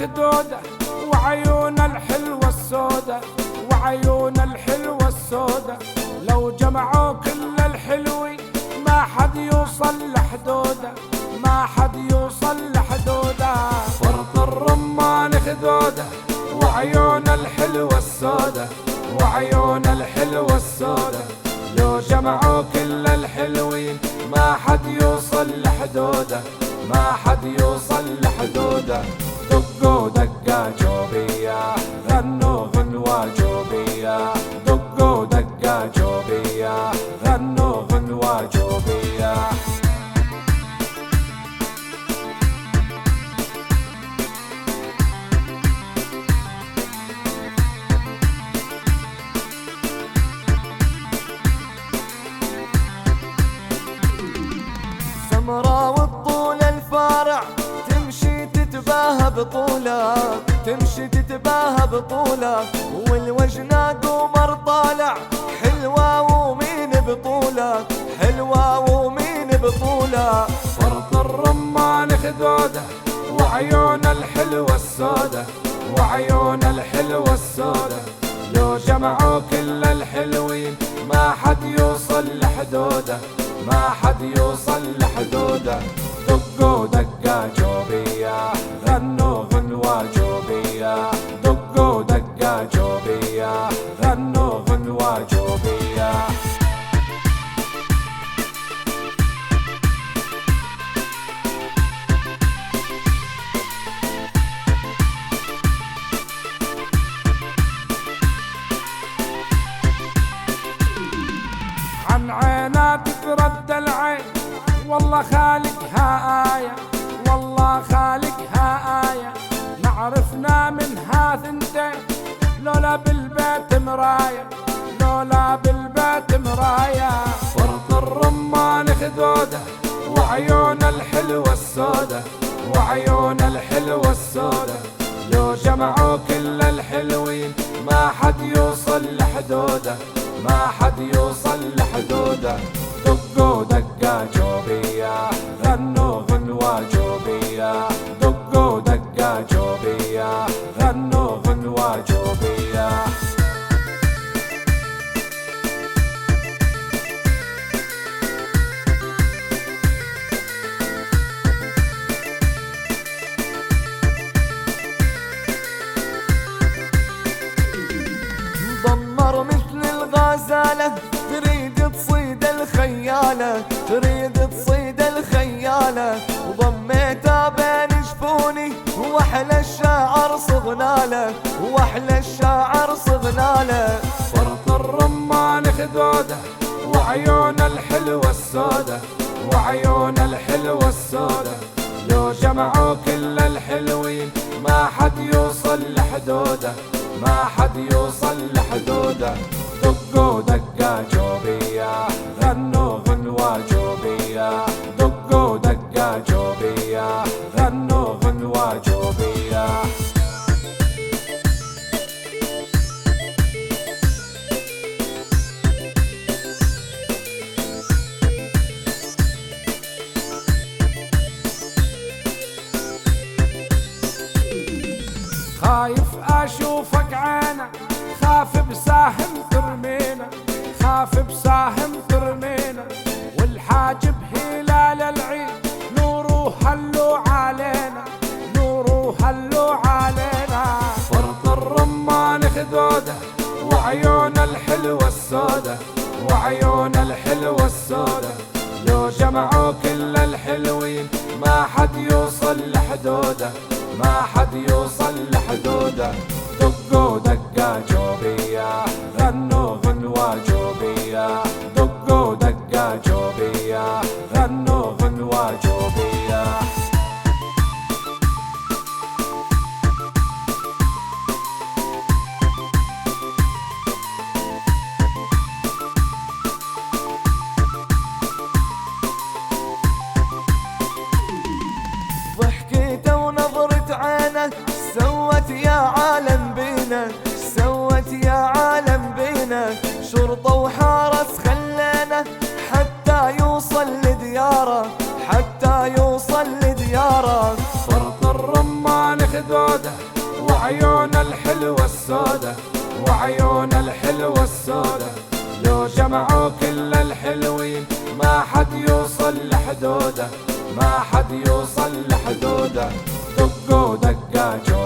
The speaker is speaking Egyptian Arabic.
خدوده وعيون الحلوة السودة وعيون الحلوة السودة لو جمعوا كل الحلوين ما حد يوصل لحدوده ما حد يوصل لحدوده فرط الرمان خدوده وعيون الحلوة السودة وعيون الحلوة السودة لو جمعوا كل الحلوين ما حد يوصل لحدوده ما حد يوصل لحدوده دقوا دقة جوبية غنوا غنوة جوبية دقوا دقة جوبية غنوا غنوة جوبية سمرا والطول الفارع تمشي تتباهى بطوله تمشي تتباهى بطوله والوجنة قمر طالع حلوة ومين بطوله حلوة ومين بطوله فرط الرمان خدوده وعيون الحلوة السودة وعيون الحلوة السودة لو جمعوا كل الحلوين ما حد يوصل لحدوده ما حد يوصل لحدوده دقوا دقة جوبية غنوا غنوة جوبية دقوا دقة جوبية غنوا غنوة جوبية عن عينات ترد العين والله خالقها آية والله خالقها آية نعرفنا منها ثنتين لولا بالبيت مراية لولا بالبيت مراية فرط الرمان خدوده وعيون الحلوة السودة وعيون الحلوة السودة لو جمعوا كل الحلوين ما حد يوصل لحدوده ما حد يوصل لحدوده دقوا دقة جوبية غنوا غنوة جوبية دقوا دقة جوبية غنوا غنوة جوبية ضمر مثل الغزالة تريد تصيد الخيالة تريد تصيد الخيالة وضميتها بين جفوني واحلى الشاعر صغناله واحلى الشاعر صغناله فرط الرمان خدوده وعيون الحلوة السودة وعيون الحلوة السودة لو جمعوا كل الحلوين ما حد يوصل لحدوده ما حد يوصل لحدوده دقوا دقة جوبية غنوا غنوة جوبية دقوا دقة جوبية غنوا غنوة جوبية خايف اشوفك عينه خاف بساهم ترمينا خاف بساهم ترمينا والحاجب هلال العيد نوره هلو علينا نوره هلو علينا فرط الرمان خدوده وعيون الحلوة السودة وعيون الحلوة السودة لو جمعوا كل الحلوين ما حد يوصل لحدوده ما حد يوصل لحدوده دقوا دقة جوبية غنوا غنوة جوبية دقوا دقة جوبية غنوا غنوة جوبية ضحكته ونظرة عينه سوت يا عالم بينا سوت يا عالم بينا شرطة وحارس خلينا حتى يوصل لدياره حتى يوصل لدياره فرط الرمان خدوده خدوده وعيون الحلوة السودة وعيون الحلوة السودة لو جمعوا كل الحلوين ما حد يوصل لحدوده ما حد يوصل لحدوده دقوا دقاجوا